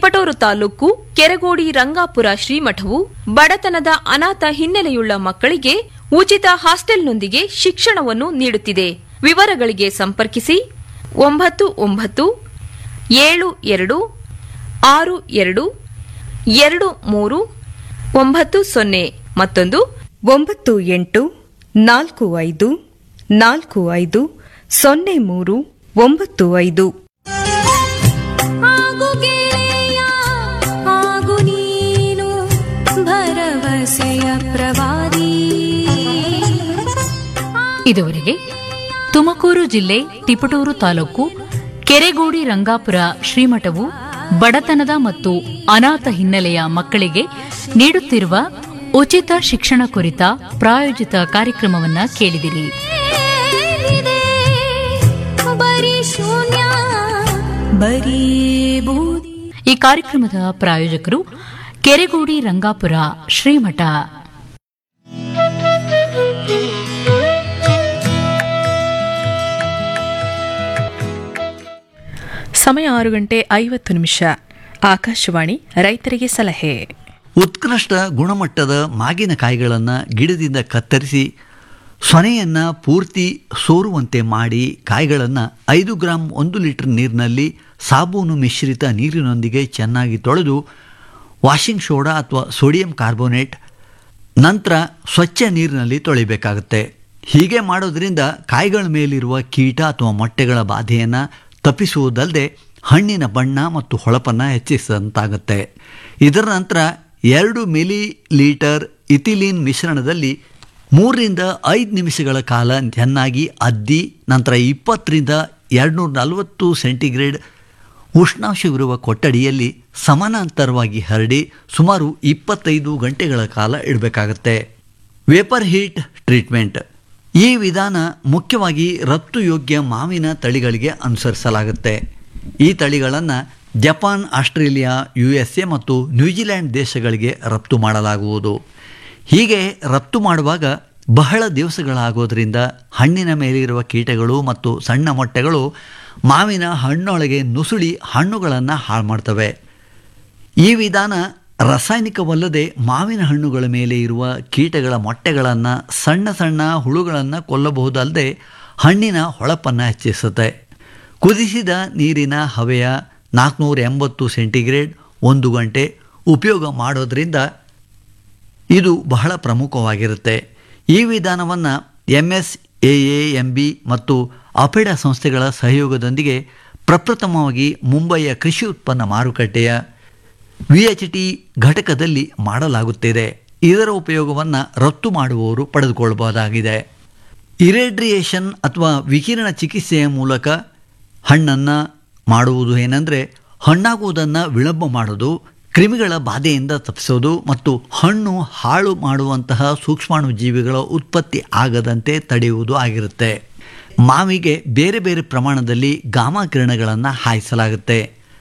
ತಿಪಟೂರು ತಾಲೂಕು ಕೆರಗೋಡಿ ರಂಗಾಪುರ ಶ್ರೀಮಠವು ಬಡತನದ ಅನಾಥ ಹಿನ್ನೆಲೆಯುಳ್ಳ ಮಕ್ಕಳಿಗೆ ಉಚಿತ ಹಾಸ್ಟೆಲ್ನೊಂದಿಗೆ ಶಿಕ್ಷಣವನ್ನು ನೀಡುತ್ತಿದೆ ವಿವರಗಳಿಗೆ ಸಂಪರ್ಕಿಸಿ ಒಂಬತ್ತು ಒಂಬತ್ತು ಏಳು ಎರಡು ಆರು ಎರಡು ಎರಡು ಮೂರು ಒಂಬತ್ತು ಸೊನ್ನೆ ಮತ್ತೊಂದು ಒಂಬತ್ತು ಎಂಟು ನಾಲ್ಕು ಐದು ನಾಲ್ಕು ಐದು ಸೊನ್ನೆ ಮೂರು ಒಂಬತ್ತು ಐದು ಆಗು ಗೆಳೆಯ ಆಗು ನೀನು ಭರವಸೆಯ ಪ್ರವಾದಿ ಇದುವರೆಗೆ ತುಮಕೂರು ಜಿಲ್ಲೆ ತಿಪಟೂರು ತಾಲೂಕು ಕೆರೆಗೋಡಿ ರಂಗಾಪುರ ಶ್ರೀಮಠವು ಬಡತನದ ಮತ್ತು ಅನಾಥ ಹಿನ್ನೆಲೆಯ ಮಕ್ಕಳಿಗೆ ನೀಡುತ್ತಿರುವ ಉಚಿತ ಶಿಕ್ಷಣ ಕುರಿತ ಪ್ರಾಯೋಜಿತ ಕಾರ್ಯಕ್ರಮವನ್ನ ಕೇಳಿದಿರಿ ಏನಿದೆ ಬರೀ ಶೂನ್ಯ ಬರೀ ಬೂದಿ ಈ ಕಾರ್ಯಕ್ರಮದ ಪ್ರಾಯೋಜಕರು ಕೆರೆಗೋಡಿ ರಂಗಾಪುರ ಶ್ರೀಮಠ ಸಮಯ ಆರು ಗಂಟೆ ಐವತ್ತು ನಿಮಿಷ ಆಕಾಶವಾಣಿ ರೈತರಿಗೆ ಸಲಹೆ ಉತ್ಕೃಷ್ಟ ಗುಣಮಟ್ಟದ ಮಾಗಿನಕಾಯಿಗಳನ್ನು ಗಿಡದಿಂದ ಕತ್ತರಿಸಿ ಸೊನೆಯನ್ನು ಪೂರ್ತಿ ಸೋರುವಂತೆ ಮಾಡಿ ಕಾಯಿಗಳನ್ನು ಐದು ಗ್ರಾಂ ಒಂದು ಲೀಟರ್ ನೀರಿನಲ್ಲಿ ಸಾಬೂನು ಮಿಶ್ರಿತ ನೀರಿನೊಂದಿಗೆ ಚೆನ್ನಾಗಿ ತೊಳೆದು ವಾಷಿಂಗ್ ಸೋಡಾ ಅಥವಾ ಸೋಡಿಯಂ ಕಾರ್ಬೋನೇಟ್ ನಂತರ ಸ್ವಚ್ಛ ನೀರಿನಲ್ಲಿ ತೊಳಿಬೇಕಾಗುತ್ತೆ ಹೀಗೆ ಮಾಡೋದ್ರಿಂದ ಕಾಯಿಗಳ ಮೇಲಿರುವ ಕೀಟ ಅಥವಾ ಮೊಟ್ಟೆಗಳ ಬಾಧೆಯನ್ನು ತಪ್ಪಿಸುವುದಲ್ಲದೆ ಹಣ್ಣಿನ ಬಣ್ಣ ಮತ್ತು ಹೊಳಪನ್ನು ಹೆಚ್ಚಿಸಿದಂತಾಗುತ್ತೆ ಇದರ ನಂತರ ಎರಡು ಮಿಲಿ ಲೀಟರ್ ಇಥಿಲೀನ್ ಮಿಶ್ರಣದಲ್ಲಿ ಮೂರರಿಂದ ಐದು ನಿಮಿಷಗಳ ಕಾಲ ಚೆನ್ನಾಗಿ ಅದ್ದಿ ನಂತರ ಇಪ್ಪತ್ತರಿಂದ ಎರಡುನೂರ ನಲವತ್ತು ಸೆಂಟಿಗ್ರೇಡ್ ಉಷ್ಣಾಂಶವಿರುವ ಕೊಠಡಿಯಲ್ಲಿ ಸಮಾನಾಂತರವಾಗಿ ಹರಡಿ ಸುಮಾರು ಇಪ್ಪತ್ತೈದು ಗಂಟೆಗಳ ಕಾಲ ಇಡಬೇಕಾಗತ್ತೆ ವೇಪರ್ ಹೀಟ್ ಟ್ರೀಟ್ಮೆಂಟ್ ಈ ವಿಧಾನ ಮುಖ್ಯವಾಗಿ ರಫ್ತು ಯೋಗ್ಯ ಮಾವಿನ ತಳಿಗಳಿಗೆ ಅನುಸರಿಸಲಾಗುತ್ತೆ ಈ ತಳಿಗಳನ್ನು Japan Australia U S A ಮತ್ತು ನ್ಯೂಜಿಲೆಂಡ್ ದೇಶಗಳಿಗೆ ರಫ್ತು ಮಾಡಲಾಗುವುದು ಹೀಗೆ ರಫ್ತು ಮಾಡುವಾಗ ಬಹಳ ದಿವಸಗಳಾಗೋದ್ರಿಂದ ಹಣ್ಣಿನ ಮೇಲಿರುವ ಕೀಟಗಳು ಮತ್ತು ಸಣ್ಣ ಮೊಟ್ಟೆಗಳು ಮಾವಿನ ಹಣ್ಣೊಳಗೆ ನುಸುಳಿ ಹಣ್ಣುಗಳನ್ನು ಹಾಳು ಮಾಡ್ತವೆ ಈ ವಿಧಾನ ರಾಸಾಯನಿಕವಲ್ಲದೆ ಮಾವಿನ ಹಣ್ಣುಗಳ ಮೇಲೆ ಇರುವ ಕೀಟಗಳ ಮೊಟ್ಟೆಗಳನ್ನು ಸಣ್ಣ ಸಣ್ಣ ಹುಳುಗಳನ್ನು ಕೊಲ್ಲಬಹುದಲ್ಲದೆ ಹಣ್ಣಿನ ಹೊಳಪನ್ನು ಹೆಚ್ಚಿಸುತ್ತೆ ಕುದಿಸಿದ ನೀರಿನ ಹವೆಯ ನಾಲ್ಕುನೂರ ಎಂಬತ್ತು ಸೆಂಟಿಗ್ರೇಡ್ ಒಂದು ಗಂಟೆ ಉಪಯೋಗ ಮಾಡೋದ್ರಿಂದ ಇದು ಬಹಳ ಪ್ರಮುಖವಾಗಿರುತ್ತೆ ಈ ವಿಧಾನವನ್ನು M S A A M B ಮತ್ತು ಅಪೆಡ ಸಂಸ್ಥೆಗಳ ಸಹಯೋಗದೊಂದಿಗೆ ಪ್ರಪ್ರಥಮವಾಗಿ ಮುಂಬಯಿಯ ಕೃಷಿ ಉತ್ಪನ್ನ ಮಾರುಕಟ್ಟೆಯ ವಿ ಎಚ್ ಟಿ ಘಟಕದಲ್ಲಿ ಮಾಡಲಾಗುತ್ತಿದೆ ಇದರ ಉಪಯೋಗವನ್ನು ರಫ್ತು ಮಾಡುವವರು ಪಡೆದುಕೊಳ್ಳಬಹುದಾಗಿದೆ ಇರೇಡ್ರಿಯೇಷನ್ ಅಥವಾ ವಿಕಿರಣ ಚಿಕಿತ್ಸೆಯ ಮೂಲಕ ಹಣ್ಣನ್ನು ಮಾಡುವುದು ಏನಂದರೆ ಹಣ್ಣಾಗುವುದನ್ನು ವಿಳಂಬ ಮಾಡೋದು ಕ್ರಿಮಿಗಳ ಬಾಧೆಯಿಂದ ತಪ್ಪಿಸೋದು ಮತ್ತು ಹಣ್ಣು ಹಾಳು ಮಾಡುವಂತಹ ಸೂಕ್ಷ್ಮಾಣು ಜೀವಿಗಳ ಉತ್ಪತ್ತಿ ಆಗದಂತೆ ತಡೆಯುವುದು ಆಗಿರುತ್ತೆ ಮಾವಿಗೆ ಬೇರೆ ಬೇರೆ ಪ್ರಮಾಣದಲ್ಲಿ ಗಾಮಾ ಕಿರಣಗಳನ್ನು ಹಾಯಿಸಲಾಗುತ್ತೆ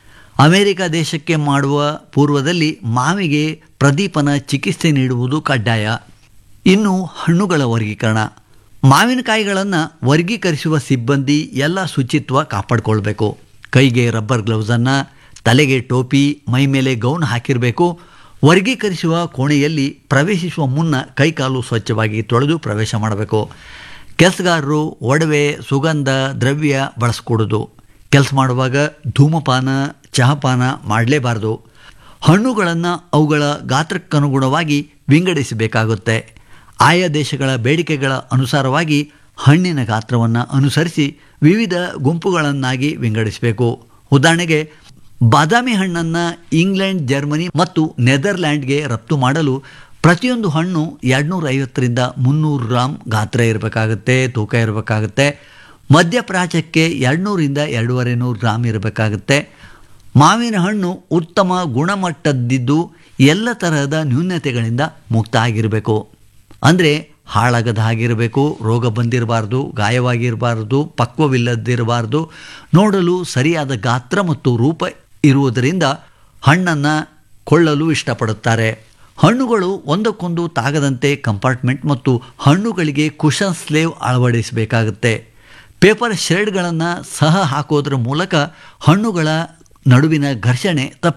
ಅಮೆರಿಕ ದೇಶಕ್ಕೆ ಮಾಡುವ ಪೂರ್ವದಲ್ಲಿ ಮಾವಿಗೆ ಪ್ರದೀಪನ ಚಿಕಿತ್ಸೆ ನೀಡುವುದು ಕಡ್ಡಾಯ ಇನ್ನು ಹಣ್ಣುಗಳ ವರ್ಗೀಕರಣ ಮಾವಿನಕಾಯಿಗಳನ್ನು ವರ್ಗೀಕರಿಸುವ ಸಿಬ್ಬಂದಿ ಎಲ್ಲ ಶುಚಿತ್ವ ಕಾಪಾಡಿಕೊಳ್ಬೇಕು ಕೈಗೆ ರಬ್ಬರ್ ಗ್ಲೌಸನ್ನು ತಲೆಗೆ ಟೋಪಿ ಮೈ ಮೇಲೆ ಗೌನ್ ಹಾಕಿರಬೇಕು ವರ್ಗೀಕರಿಸುವ ಕೋಣೆಯಲ್ಲಿ ಪ್ರವೇಶಿಸುವ ಮುನ್ನ ಕೈಕಾಲು ಸ್ವಚ್ಛವಾಗಿ ತೊಳೆದು ಪ್ರವೇಶ ಮಾಡಬೇಕು ಕೆಲಸಗಾರರು ಒಡವೆ ಸುಗಂಧ ದ್ರವ್ಯ ಬಳಸ್ಕೊಡೋದು ಕೆಲಸ ಮಾಡುವಾಗ ಧೂಮಪಾನ ಚಹಪಾನ ಮಾಡಲೇಬಾರದು ಹಣ್ಣುಗಳನ್ನು ಅವುಗಳ ಗಾತ್ರಕ್ಕನುಗುಣವಾಗಿ ವಿಂಗಡಿಸಬೇಕಾಗುತ್ತೆ ಆಯಾ ದೇಶಗಳ ಬೇಡಿಕೆಗಳ ಅನುಸಾರವಾಗಿ ಹಣ್ಣಿನ ಗಾತ್ರವನ್ನು ಅನುಸರಿಸಿ ವಿವಿಧ ಗುಂಪುಗಳನ್ನಾಗಿ ವಿಂಗಡಿಸಬೇಕು ಉದಾಹರಣೆಗೆ ಬಾದಾಮಿ ಹಣ್ಣನ್ನು ಇಂಗ್ಲೆಂಡ್ ಜರ್ಮನಿ ಮತ್ತು ನೆದರ್ಲ್ಯಾಂಡ್ಗೆ ರಫ್ತು ಮಾಡಲು ಪ್ರತಿಯೊಂದು ಹಣ್ಣು ಎರಡುನೂರ ಐವತ್ತರಿಂದ ಮುನ್ನೂರು ಗ್ರಾಮ್ ಗಾತ್ರ ಇರಬೇಕಾಗುತ್ತೆ ತೂಕ ಇರಬೇಕಾಗುತ್ತೆ ಮಧ್ಯಪ್ರಾಚ್ಯಕ್ಕೆ ಎರಡುನೂರಿಂದ ಎರಡೂವರೆ ನೂರು ಗ್ರಾಮ್ ಇರಬೇಕಾಗುತ್ತೆ ಮಾವಿನ ಹಣ್ಣು ಉತ್ತಮ ಗುಣಮಟ್ಟದ್ದಿದ್ದು ಎಲ್ಲ ತರಹದ ನ್ಯೂನತೆಗಳಿಂದ ಮುಕ್ತ ಆಗಿರಬೇಕು ಅಂದರೆ ಹಾಳಾಗದ ಹಾಗಿರಬೇಕು ರೋಗ ಬಂದಿರಬಾರ್ದು ಗಾಯವಾಗಿರಬಾರ್ದು ಪಕ್ವವಿಲ್ಲದಿರಬಾರ್ದು ನೋಡಲು ಸರಿಯಾದ ಗಾತ್ರ ಮತ್ತು ರೂಪ ಇರುವುದರಿಂದ ಹಣ್ಣನ್ನು ಕೊಳ್ಳಲು ಇಷ್ಟಪಡುತ್ತಾರೆ ಹಣ್ಣುಗಳು ಒಂದಕ್ಕೊಂದು ತಾಗದಂತೆ ಕಂಪಾರ್ಟ್ಮೆಂಟ್ ಮತ್ತು ಹಣ್ಣುಗಳಿಗೆ ಕುಶನ್ ಸ್ಲೇವ್ ಅಳವಡಿಸಬೇಕಾಗುತ್ತೆ ಪೇಪರ್ ಶೇಡ್ಗಳನ್ನು ಸಹ ಹಾಕೋದ್ರ ಮೂಲಕ ಹಣ್ಣುಗಳ ನಡುವಿನ ಘರ್ಷಣೆ ತಪ್ಪ